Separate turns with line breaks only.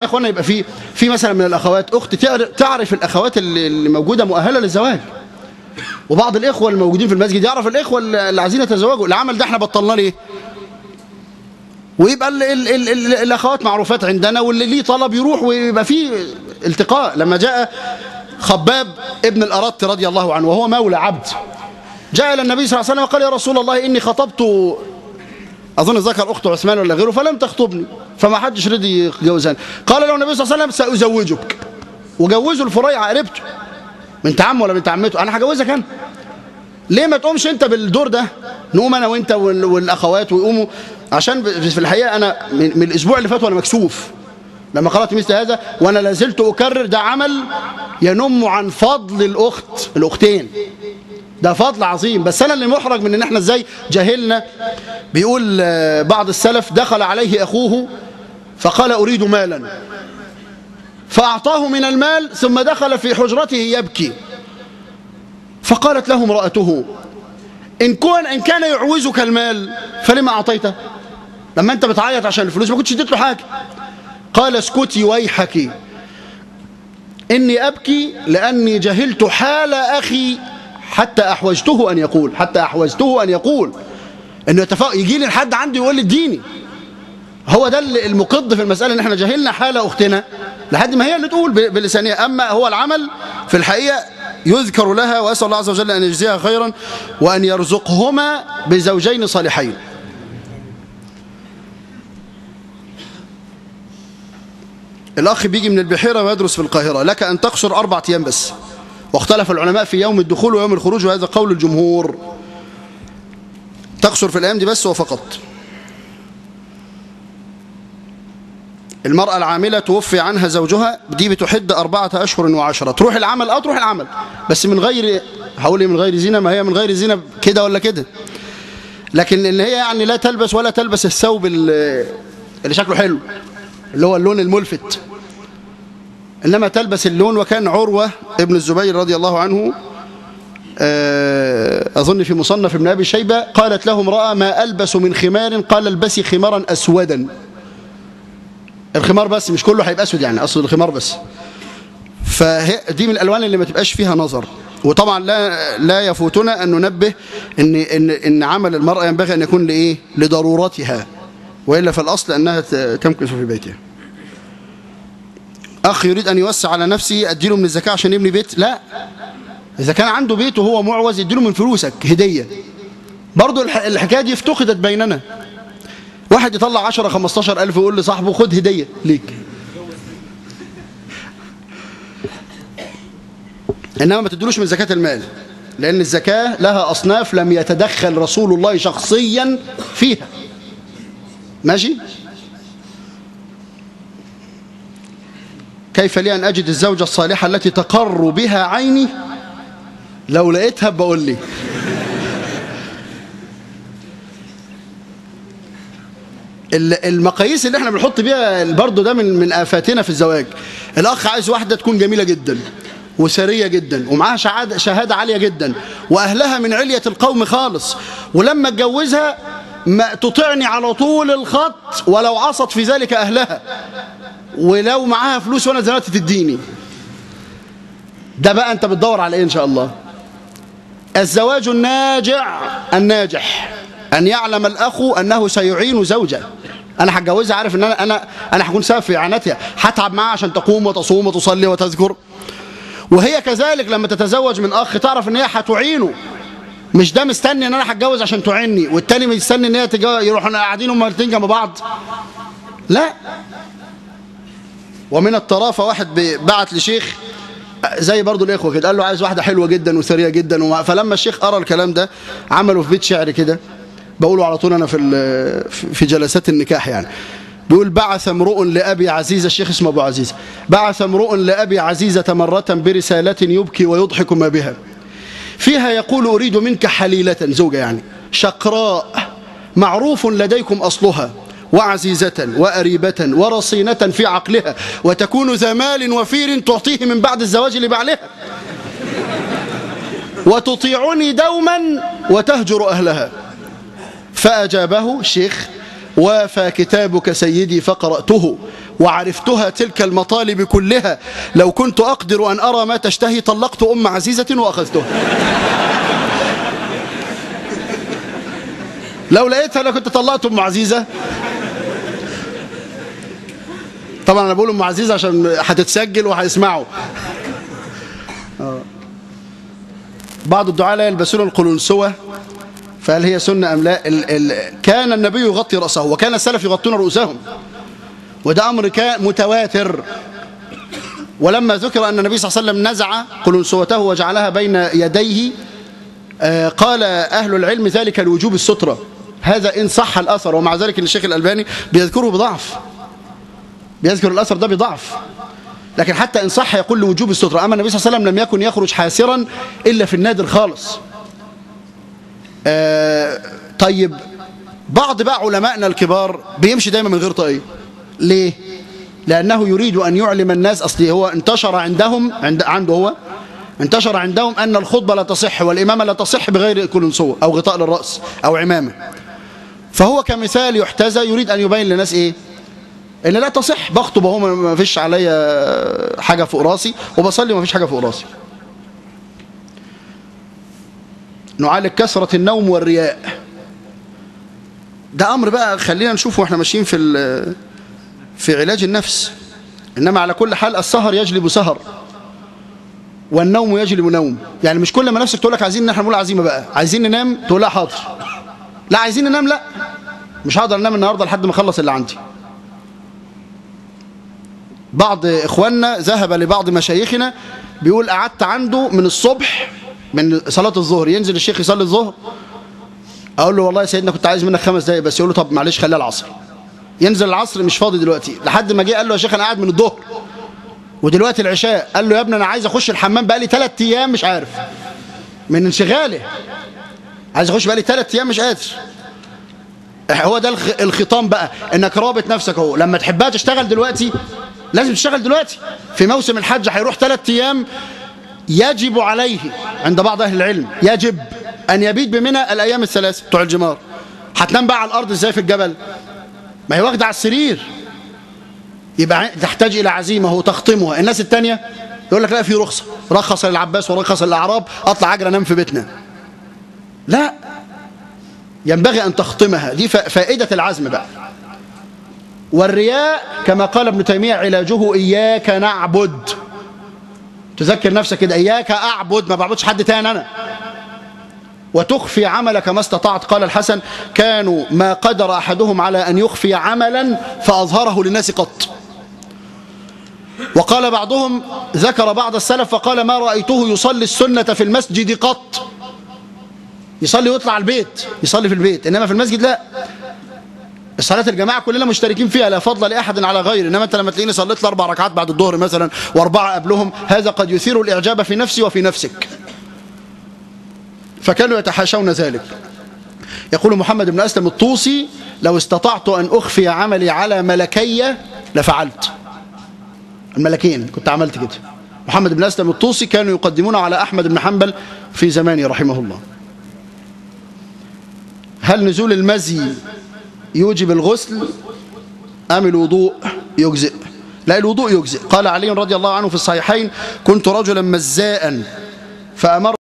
اخوانا يبقى في في مثلا من الاخوات اخت تعر- تعرف الاخوات اللي اللي موجوده مؤهله للزواج وبعض الاخوه الموجودين في المسجد يعرف الاخوه اللي عايزين يتزوجوا العمل ده احنا بطلناه ليه ويبقى ال ال ال ال الاخوات معروفات عندنا واللي ليه طلب يروح ويبقى فيه التقاء لما جاء خباب ابن الارت رضي الله عنه وهو مولى عبد جاء الى النبي صلى الله عليه وسلم وقال يا رسول الله اني خطبت اظن ذكر اخت عثمان ولا غيره فلم تخطبني فما حدش رضي يجوزها قال له النبي صلى الله عليه وسلم سازوجك وجوزوا الفريعه قريبته بنت عمه ولا بنت عمته انا هجوزك انا ليه ما تقومش انت بالدور ده نقوم انا وانت وال- والاخوات ويقوموا عشان ب- في الحقيقه انا من, من الاسبوع اللي فات وانا مكسوف لما قرات مثل هذا وانا لا زلت اكرر ده عمل ينم عن فضل الاخت الاختين ده فضل عظيم بس انا اللي محرج من ان احنا ازاي جاهلنا بيقول آه، بعض السلف دخل عليه اخوه فقال اريد مالا فاعطاه من المال ثم دخل في حجرته يبكي فقالت له امرأته إن كان إن كان يعوزك المال فلما أعطيته لما أنت بتعيط عشان الفلوس ما كنتش اديت له حاجة قال اسكتي ويحك إني أبكي لأني جهلت حال أخي حتى أحوجته أن يقول حتى أحوجته أن يقول إنه يتفق يجي لي لحد عندي يقول لي اديني هو ده اللي- المقض في المسألة إن احنا جهلنا حال أختنا لحد ما هي اللي تقول ب- بلسانها أما هو العمل في الحقيقة يذكر لها وأسأل الله عز وجل أن يجزيها خيرا وأن يرزقهما بزوجين صالحين الأخ بيجي من البحيرة ويدرس في القاهرة لك أن تقصر أربعة أيام بس واختلف العلماء في يوم الدخول ويوم الخروج وهذا قول الجمهور تقصر في الأيام دي بس وفقط المرأة العاملة توفي عنها زوجها دي بتحد أربعة أشهر وعشرة تروح العمل أه تروح العمل بس من غير هقول إيه من غير زينة ما هي من غير زينة كده ولا كده لكن إن هي يعني لا تلبس ولا تلبس الثوب ال- اللي شكله حلو اللي هو اللون الملفت إنما تلبس اللون وكان عروة ابن الزبير رضي الله عنه آه، أظن في مصنف ابن أبي شيبة قالت له امرأة ما ألبس من خمار قال البسي خمارا أسودا الخمار بس مش كله هيبقى اسود يعني اصل الخمار بس فدي من الالوان اللي ما تبقاش فيها نظر وطبعا لا لا يفوتنا ان ننبه ان ان ان عمل المراه ينبغي ان يكون لايه لضرورتها والا فالاصل انها ت- تمكث في بيتها اخ يريد ان يوسع على نفسه اديله من الزكاه عشان يبني بيت لا اذا كان عنده بيت وهو معوز اديله من فلوسك هديه برضه الح- الحكايه دي افتقدت بيننا واحد يطلع 10 15 ألف ويقول لصاحبه خد هدية ليك إنما ما تدلوش من زكاة المال لأن الزكاة لها أصناف لم يتدخل رسول الله شخصيا فيها ماشي كيف لي أن أجد الزوجة الصالحة التي تقر بها عيني لو لقيتها بقول لي ال- المقاييس اللي احنا بنحط بيها برضه ده من من افاتنا في الزواج الاخ عايز واحده تكون جميله جدا وسريه جدا ومعاها شهاده شهاده عاليه جدا واهلها من عليه القوم خالص ولما اتجوزها ما تطعني على طول الخط ولو عصت في ذلك اهلها ولو معاها فلوس وانا دلوقتي تديني ده بقى انت بتدور على ايه ان شاء الله الزواج الناجع الناجح أن يعلم الأخ أنه سيعين زوجة أنا هتجوزها عارف أن أنا أنا أنا هكون سبب في إعانتها هتعب معاها عشان تقوم وتصوم وتصلي وتذكر وهي كذلك لما تتزوج من أخ تعرف أن هي هتعينه مش ده مستني ان انا هتجوز عشان تعيني والتاني مستني ان هي تتجوز يروحوا قاعدين هما الاثنين جنب بعض لا ومن الطرافه واحد بعت لشيخ زي برضو الاخوه كده قال له عايز واحده حلوه جدا وثريه جدا وما فلما الشيخ قرا الكلام ده عملوا في بيت شعر كده بقوله على طول انا في ال- في جلسات النكاح يعني بيقول بعث امرؤ لابي عزيزه الشيخ اسمه ابو عزيز بعث امرؤ لابي عزيزه مره برساله يبكي ويضحك ما بها فيها يقول اريد منك حليله زوجه يعني شقراء معروف لديكم اصلها وعزيزة وأريبة ورصينة في عقلها وتكون ذا مال وفير تعطيه من بعد الزواج لبعلها وتطيعني دوما وتهجر أهلها فأجابه الشيخ وافى كتابك سيدي فقرأته وعرفتها تلك المطالب كلها لو كنت أقدر أن أرى ما تشتهي طلقت أم عزيزة وأخذتها لو لقيتها أنا كنت طلقت أم عزيزة طبعا أنا بقول أم عزيزة عشان هتتسجل وهيسمعوا بعض الدعاء لا يلبسون القلنسوة فهل هي سنة أم لا ال ال كان النبي يغطي رأسه وكان السلف يغطون رؤوسهم وده أمر كان متواتر ولما ذكر أن النبي صلى الله عليه وسلم نزع قلنسوته وجعلها بين يديه آه قال أهل العلم ذلك لوجوب السترة هذا إن صح الأثر ومع ذلك الشيخ الألباني بيذكره بضعف بيذكر الأثر ده بضعف لكن حتى إن صح يقول لوجوب السترة أما النبي صلى الله عليه وسلم لم يكن يخرج حاسرا إلا في النادر خالص آه طيب بعض بقى علمائنا الكبار بيمشي دايما من غير طاقية ليه؟ لأنه يريد أن يعلم الناس أصلي هو انتشر عندهم عند عنده هو انتشر عندهم أن الخطبة لا تصح والإمامة لا تصح بغير كلنسوة أو غطاء للرأس أو عمامة فهو كمثال يحتذى يريد أن يبين للناس إيه ان لا تصح بخطب اهو ما فيش عليا حاجه فوق راسي وبصلي ما فيش حاجه فوق راسي نعالج كثره النوم والرياء ده امر بقى خلينا نشوفه واحنا ماشيين في في علاج النفس انما على كل حال السهر يجلب سهر والنوم يجلب نوم يعني مش كل ما نفسك تقول لك عايزين ان احنا نقول عزيمه بقى عايزين ننام تقول لها حاضر لا عايزين ننام لا مش هقدر انام النهارده لحد ما اخلص اللي عندي بعض إخواننا ذهب لبعض مشايخنا بيقول قعدت عنده من الصبح من صلاة الظهر ينزل الشيخ يصلي الظهر أقول له والله يا سيدنا كنت عايز منك خمس دقايق بس يقول له طب معلش خليها العصر ينزل العصر مش فاضي دلوقتي لحد ما جه قال له يا شيخ أنا قاعد من الظهر ودلوقتي العشاء قال له يا ابني أنا عايز أخش الحمام بقالي ثلاث أيام مش عارف من انشغاله عايز أخش بقالي ثلاث أيام مش قادر هو ده الخطام بقى انك رابط نفسك اهو لما تحبها تشتغل دلوقتي لازم تشتغل دلوقتي في موسم الحج هيروح ثلاث ايام يجب عليه عند بعض اهل العلم يجب ان يبيت بمنى الايام الثلاث بتوع الجمار هتنام بقى على الارض ازاي في الجبل ما هي واخده على السرير يبقى تحتاج الى عزيمه وتخطمها الناس الثانيه يقول لك لا في رخصه رخص للعباس ورخص للاعراب اطلع اجري انام في بيتنا لا ينبغي ان تخطمها دي فائده العزم بقى والرياء كما قال ابن تيمية علاجه إياك نعبد تذكر نفسك كده إياك أعبد ما بعبدش حد تاني أنا وتخفي عملك ما استطعت قال الحسن كانوا ما قدر أحدهم على أن يخفي عملا فأظهره للناس قط وقال بعضهم ذكر بعض السلف فقال ما رأيته يصلي السنة في المسجد قط يصلي ويطلع البيت يصلي في البيت إنما في المسجد لا صلاة الجماعة كلنا مشتركين فيها لا فضل لأحد على غير إنما أنت لما تلاقيني صليت الأربع ركعات بعد الظهر مثلا وأربعة قبلهم هذا قد يثير الإعجاب في نفسي وفي نفسك فكانوا يتحاشون ذلك يقول محمد بن أسلم الطوسي لو استطعت أن أخفي عملي على ملكي لفعلت الملكين كنت عملت كده محمد بن أسلم الطوسي كانوا يقدمون على أحمد بن حنبل في زمانه رحمه الله هل نزول المزي يوجب الغسل أم الوضوء يجزئ لا الوضوء يجزئ قال علي رضي الله عنه في الصحيحين كنت رجلا مزاء فأمر